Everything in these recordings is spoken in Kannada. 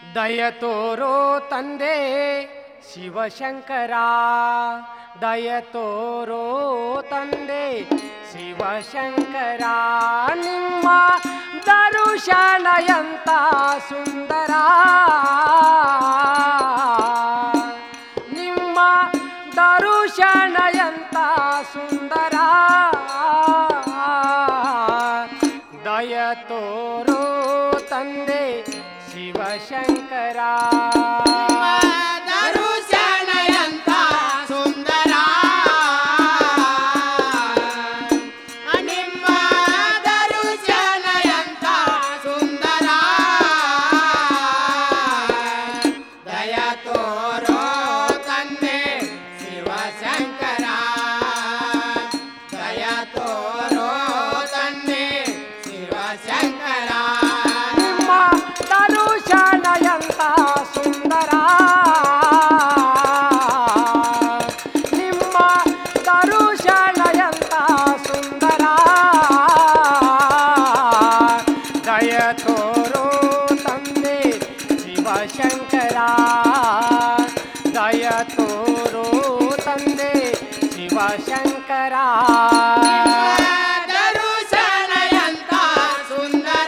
ದಯ ತೋರೋ ತಂದೆ ಶಿವಶಂಕರ ದಯ ತೋರೋ ತಂದೆ ಶಿವಶಂಕರ ನಿಮ್ಮ ದರುಶನ ಎಂತ ಸುಂದರ ನಿಮ್ಮ ದರುಶನ ಎಂತ ಸುಂದರ ದಯ ತೋರೋ ತಂದೆ ಶಿವಶಂಕರ ದರುಶನಯಂತ ಸುಂದರ ನಿಮ್ಮ ದರುಶನಯಂತ ಸುಂದರ ದಯ ತೋರೋ ತಂದೆ ಶಿವಶಂಕರ ದಯ ತೋರೋ ತಂದೆ ಶಿವಶಂಕರ ನಿಮ್ಮ ದರುಶನ ಎಂತ ಸುಂದರ ನಿಮ್ಮ ದರುಶನ ಎಂತ ಸುಂದರ ದಯ ತೋರೋ ತಂದೆ ಶಿವಶಂಕರ ದಯ ತೋರೋ ತಂದೆ ಶಿವಶಂಕರ ದರುಶನಯಂತ ಸುಂದರ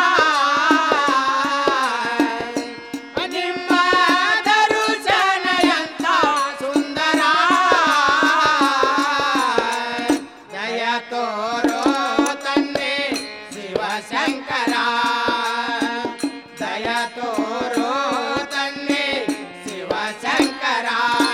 ನಿಮ್ಮ ದರುಶನಯಂತ ಸುಂದರ ದಯ ತೋರೋ ತಂದೆ ಶಿವಶಂಕರ ದಯ ತೋರೋ ತಂದೆ ಶಿವಶಂಕರ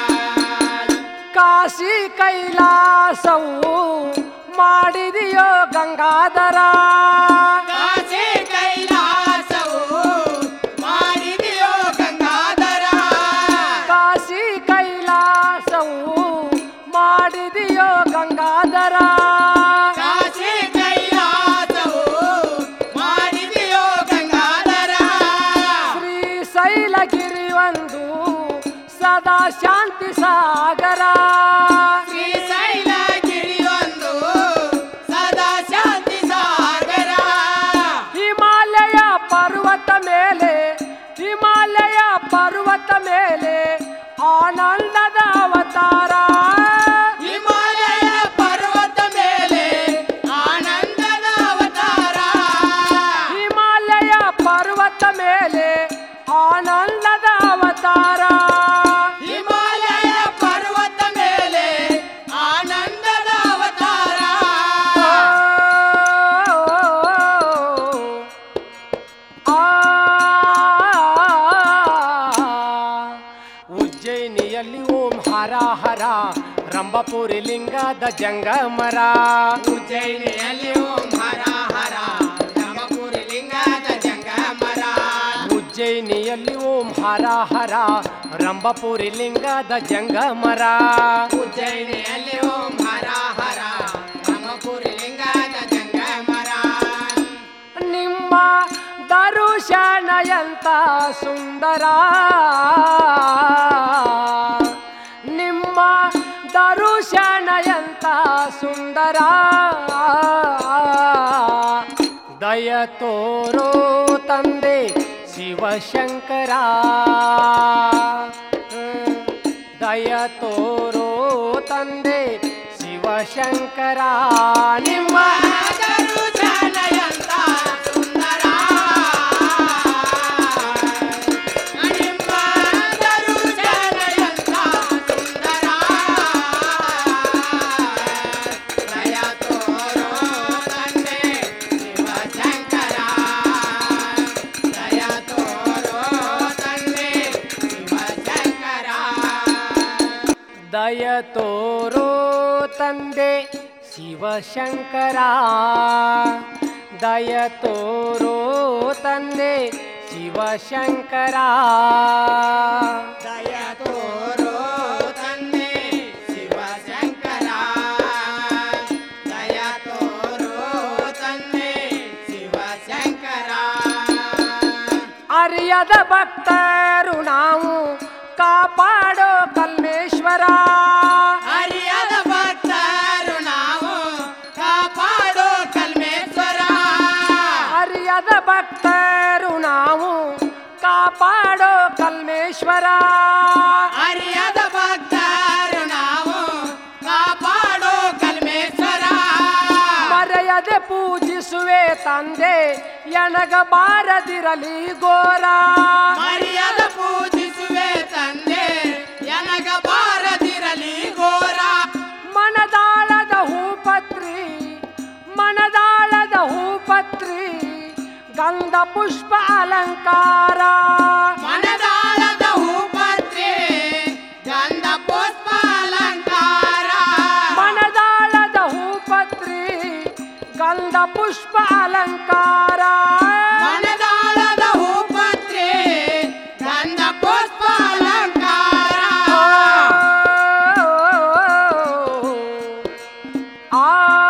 ಕಾಶಿ ಕೈಲಾಸವು ಮಾಡಿದೆಯೋ ಗಂಗಾಧರ ಕಾಶಿ ಕೈಲಾಸವು ಮಾಡಿದೆಯೋ ಗಂಗಾಧರ ಕಾಶಿ ಕೈಲಾಸವು ಮಾಡಿದೆಯೋ ಗಂಗಾಧರ ಕಾಶಿ ಕೈಲಾಸವು ಮಾಡಿದೆಯೋ ಗಂಗಾಧರ ಶ್ರೀಶೈಲಗಿರಿ ಒಂದು ಸದಾ ಶಾಂತಿ ಸಾಗರ ಶ್ರೀಶೈಲಗಿರಿಯೊಂದು ಸದಾ ಶಾಂತಿ ಸಾಗರ ಹಿಮಾಲಯ ಪರ್ವತ ಮೇಲೆ ಹಿಮಾಲಯ ಪರ್ವತ ಮೇಲೆ ಆನಂದದ ಅವತಾರ ಹಿಮಾಲಯ ಪರ್ವತ ಮೇಲೆ ಆನಂದದ ಅವತಾರ ಹಿಮಾಲಯ ಪರ್ವತ ಮೇಲೆ ಆನಂದದ ಅವತಾರ ಹಿಮಾಲಯ ಪರ್ವತ ಮೇಲೆ ಆನಂದದ ಅವತಾರ ಆ, ಉಜ್ಜಯಿನಿಯಲ್ಲಿ ಓಂ ಹರ ಹರ ರಂಭಪುರಿ ಲಿಂಗದ ಜಂಗಮರ ಉಜ್ಜಯಿನಿಯಲ್ಲಿ ಓಂ ಹರ ಹರ ನಮಪುರಿ ಲಿಂಗದ ಜಂಗಮರ ಉಜ್ಜಯಿನಿಯಲ್ಲಿ ಓಂ ಹರ ಹರ ರಂಭಪುರಿ ಲಿಂಗದ ಜಂಗಮರ ಉಜ್ಜಯಿನಿಯಲ್ಲಿ ಓಂ ಹರ ಹರ ನಮಪುರಿ ಲಿಂಗದ ಜಂಗಮರ ನಿಮ್ಮ ದರುಶನ ಎಂತ ಸುಂದರ ನಿಮ್ಮ ದರುಶನ ಎಂತ ಸುಂದರ ದಯ ತೋರೋ ತಂದೆ ಶಿವಶಂಕರ ದಯ ತೋರೋ ತಂದೆ ಶಿವಶಂಕರ ನಿಮ್ಮ ದರುಶನಯಂತ ಸುಂದರ ನಿಮ್ಮ ದರುಶನಯಂತ ಸುಂದರ ದಯ ತೋರೋ ತಂದೆ ಶಿವಶಂಕರ ದಯ ತೋರೋ ತಂದೆ ಶಿವಶಂಕರ ದಯ ತೋರೋ ತಂದೆ ಶಿವಶಂಕರ ದಯ ತೋರೋ ತಂದೆ ಶಿವಶಂಕರ ದಯ ತೋರೋ ತಂದೆ ಶಿವಶಂಕರ ದಯ ತೋರೋ ತಂದೆ ಶಿವಶಂಕರ ಅರಿಯದ ಭಕ್ತರು ನಾವು ಕಾಪಾಡೋ ಕಲ್ಮೇಶ್ವರ ಹರಿಯದ ಭಕ್ತರು ನಾವು ಕಾಪಾಡೋ ಕಲ್ಮೇಶ್ವರ ಅರಿಯದ ಭಕ್ತರು ನಾವು ಕಾ ಕಾಪಾಡೋ ಕಲ್ಮೇಶ್ವರ ಅರಿಯದ ಭಕ್ತರು ನಾವು ಕಾಪಾಡೋ ಕಲ್ಮೇಶ್ವರ ಮರೆಯದೆ ಪೂಜಿಸುವೆ ತಂದೆ ಎನಗ ಬಾರದಿರಲಿ ಗೋರ ಮರ್ಯಾದ ಪೂಜಿಸುವೆ ತಂದೆ ಎನಗ ಬಾರದಿರಲಿ ಘೋರ ಮನದಾಳದ ಹೂಪತ್ರಿ ಮನದಾಳದ ಹೂಪತ್ರಿ ಗಂಧ ಪುಷ್ಪ ಅಲಂಕಾರ ಮನದಾಳದ ಹೂಪತ್ರೆ ಗಂಧ ಪುಷ್ಪ ಅಲಂಕಾರ ಮನದಾಳದ ಹೂಪತ್ರಿ ಗಂಧ ಪುಷ್ಪ ಅಲಂಕಾರ ಮನದಾಳದ ಹೂಪತ್ರೆ ಗಂಧ ಪುಷ್ಪ ಅಲಂಕಾರ ಆ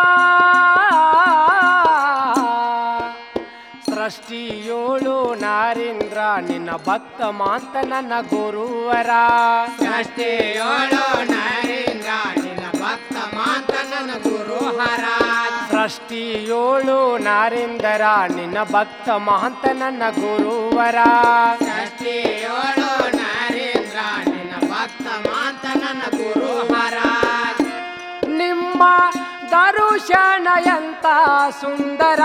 ಸೃಷ್ಟಿಯೋಳು ನಾರೇಂದ್ರ ನಿನ್ನ ಭಕ್ತ ಮಾಂತ ನನ್ನ ಗುರುವರ ಸೃಷ್ಟಿಯೋಳು ನರೇಂದ್ರ ನಿನ್ನ ಭಕ್ತ ಮಾತ ನನ್ನ ಗುರು ಹರ ಸೃಷ್ಟಿಯೋಳು ನಾರೇಂದ್ರ ನಿನ್ನ ಭಕ್ತ ಮಹಂತ ನನ್ನ ಗುರುವರ ಸೃಷ್ಟಿಯೋಳು ನರೇಂದ್ರ ನಿನ್ನ ಭಕ್ತ ಮಾತ ನನ್ನ ಗುರು ಹರ ನಿಮ್ಮ ದರುಶನ ಎಂತ ಸುಂದರ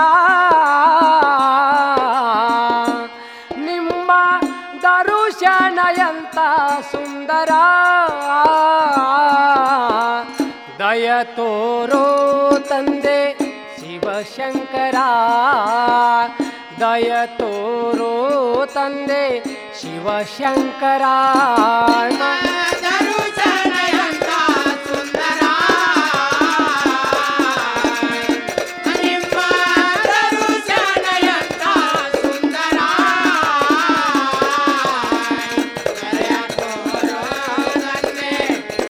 ನಿಮ್ಮ ದರುಶನ ಎಂತ ಸುಂದರ ದಯ ತೋರೋ ತಂದೆ ಶಿವಶಂಕರ ದಯ ತೋರೋ ತಂದೆ ಶಿವಶಂಕರ